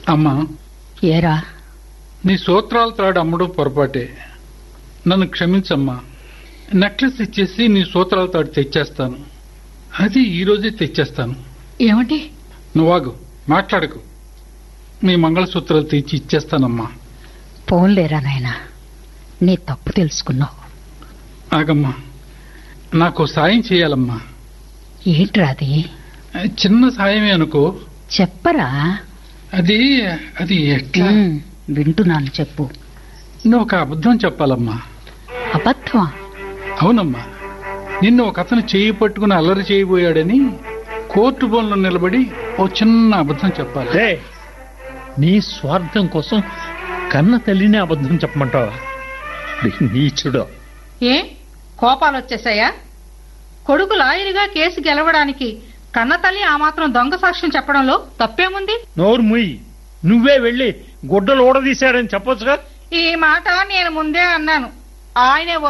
అమ్మా ఏరా నీ సూత్రాల తాడు అమ్మడం పొరపాటే నన్ను క్షమించమ్మా నెక్లెస్ ఇచ్చేసి నీ సూత్రాల తాడు తెచ్చేస్తాను అది ఈ రోజే తెచ్చేస్తాను ఏమిటి నువ్వాగు మాట్లాడకు నీ మంగళసూత్రాలు తెచ్చి ఇచ్చేస్తానమ్మా పోన్లేరా నాయనా నీ తప్పు తెలుసుకున్నావు ఆగమ్మా నాకు సాయం చేయాలమ్మా ఏంట్రా అది చిన్న సాయమే అనుకో చెప్పరా అది అది ఎట్లా ఉమ్, వింటున్నాను చెప్పు నువ్వు ఒక అబద్ధం చెప్పాలమ్మా అబద్ధమా అవునమ్మా నిన్ను ఒక అతను చేయి పట్టుకుని అల్లరి చేయబోయాడని కోర్టు బోన్లో నిలబడి ఓ చిన్న అబద్ధం చెప్పాలి రే నీ స్వార్థం కోసం కన్న తల్లిని అబద్ధం చెప్పమంటావా నీచుడు ఏ కోపాలు వచ్చేసాయా కొడుకు లాయరుగా కేసు గెలవడానికి కన్నతల్లి ఆ మాత్రం దొంగ సాక్ష్యం చెప్పడంలో తప్పేముంది నోరు ముయ్యి నువ్వే వెళ్ళి గుడ్డలు ఊడదీశాడని చెప్పొచ్చుగా ఈ మాట నేను ముందే అన్నాను ఆయనే ఓ